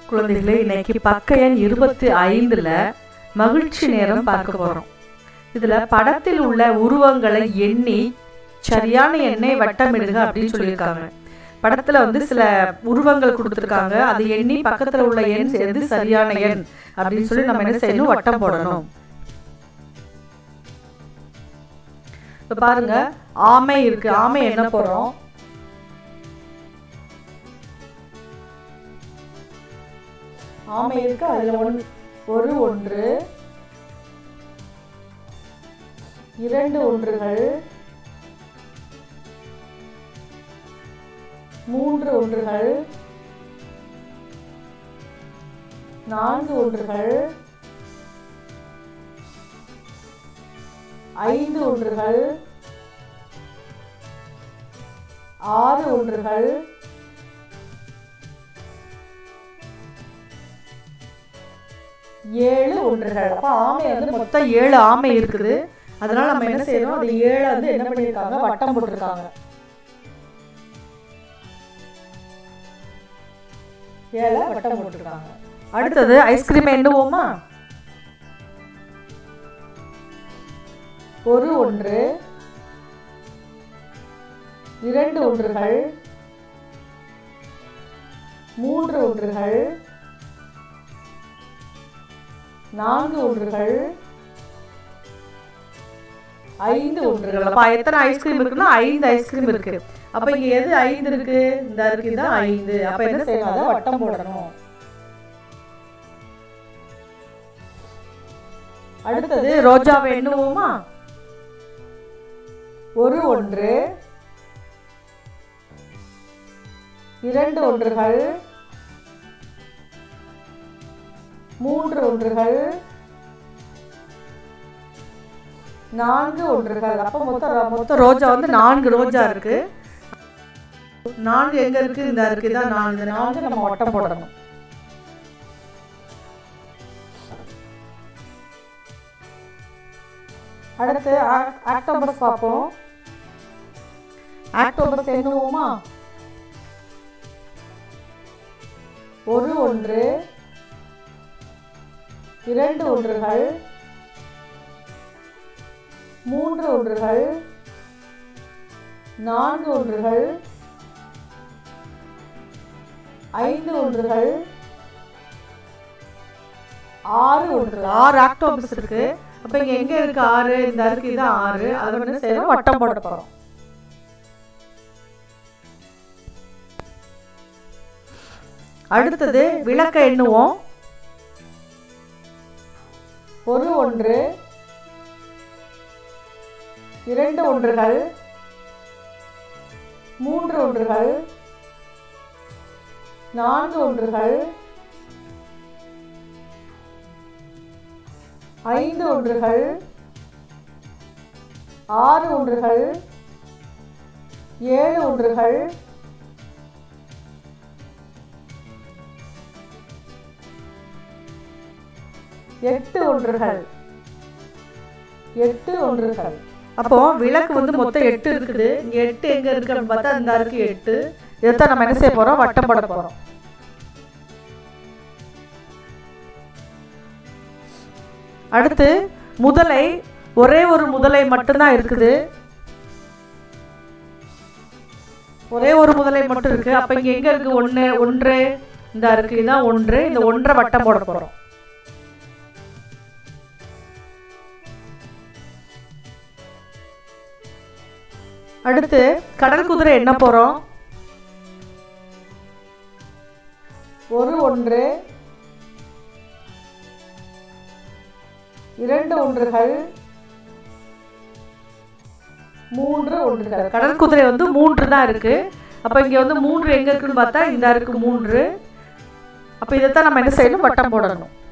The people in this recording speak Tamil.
குழந்தைகளே இன்னைக்கு பக்க எண் இருபத்தி ஐந்துல மகிழ்ச்சி நேரம் பார்க்க போறோம் இதுல படத்தில் உள்ள உருவங்களை எண்ணி சரியான எண்ணை வட்டமிடுக அப்படின்னு சொல்லியிருக்காங்க படத்துல வந்து சில உருவங்கள் கொடுத்துருக்காங்க அது எண்ணி பக்கத்துல உள்ள எண் எது சரியான எண் அப்படின்னு சொல்லி நம்ம என்ன செய்யணும் வட்டம் போடணும் இப்ப பாருங்க ஆமை இருக்கு ஆமை என்ன போறோம் ஆமை இருக்கு அதுல ஒன் ஒரு ஒன்று இரண்டு ஒன்றுகள் மூன்று ஒன்றுகள் நான்கு ஒன்றுகள் ஐந்து ஒன்றுகள் ஆறு ஒன்றுகள் ஏழு ஒன்றுகள் அப்ப ஆமை வந்து மொத்தம் ஏழு ஆமை இருக்குது அதனால நம்ம என்ன செய்யறோம் அது ஏழு வந்து என்ன பண்ணிருக்காங்க வட்டம் போட்டிருக்காங்க ஏழை வட்டம் போட்டிருக்காங்க அடுத்தது ஐஸ்கிரீம் எண்ணுவோமா ஒரு ஒன்று இரண்டு ஒன்றுகள் மூன்று ஒன்றுகள் நான்கு ஒன்றுகள் ஐந்து ஒன்றுகள் அப்ப எத்தனை ஐஸ்கிரீம் இருக்குன்னா ஐந்து ஐஸ்கிரீம் இருக்கு அப்ப இங்க எது ஐந்து இருக்கு இந்த இருக்கு தான் ஐந்து அப்ப என்ன செய்யணும் அதை வட்டம் போடணும் அடுத்தது ரோஜாவை எண்ணுவோமா ஒரு ஒன்று இரண்டு ஒன்றுகள் மூன்று ஒன்றுகள் நான்கு ஒன்றுகள் அப்ப மொத்தம் மொத்தம் ரோஜா வந்து நான்கு ரோஜா இருக்கு நான்கு எங்க இருக்கு இந்த இருக்கு தான் நான்கு இந்த நான்கு நம்ம வட்டம் போடணும் அடுத்து ஆக்டோபஸ் பார்ப்போம் ஆக்டோபஸ் எண்ணுவோமா ஒரு ஒன்று இரண்டு ஒன்றுகள் மூன்று ஒன்றுகள் நான்கு ஒன்றுகள் ஐந்து ஒன்றுகள் ஆறு ஒன்றுகள் ஆறு ஆக்டோபஸ் இருக்கு அப்ப இங்க எங்க இருக்கு ஆறு இந்த இருக்கு இது ஆறு அதை வந்து செய்யறோம் வட்டம் போட போறோம் அடுத்தது விளக்க எண்ணுவோம் ஒரு ஒன்று இரண்டு ஒன்றுகள் மூன்று ஒன்றுகள் நான்கு ஒன்றுகள் ஐந்து ஒன்றுகள் ஆறு ஒன்றுகள் ஏழு ஒன்றுகள் எட்டு ஒன்றுகள் எட்டு ஒன்றுகள் அப்போ விளக்கு வந்து மொத்தம் எட்டு இருக்குது இங்க எட்டு எங்க இருக்கு அப்படின்னு பார்த்தா இந்த இருக்கு எட்டு இதைத்தான் நம்ம என்ன செய்ய போறோம் வட்டம் போட போறோம் அடுத்து முதலை ஒரே ஒரு முதலை மட்டும்தான் இருக்குது ஒரே ஒரு முதலை மட்டும் இருக்கு அப்ப இங்க எங்க இருக்கு ஒண்ணு ஒன்று இந்த இருக்கு இதான் ஒன்று இந்த ஒன்றை வட்டம் போட போறோம் அடுத்து கடல் குதிரை என்ன போறோம் ஒரு ஒன்று இரண்டு ஒன்றுகள் மூன்று ஒன்றுகள் கடல் குதிரை வந்து மூன்று தான் இருக்கு அப்ப இங்க வந்து மூன்று எங்க இருக்குன்னு பார்த்தா இந்த இருக்கு மூன்று அப்ப இதைத்தான் நம்ம என்ன செய்யணும் வட்டம் போடணும்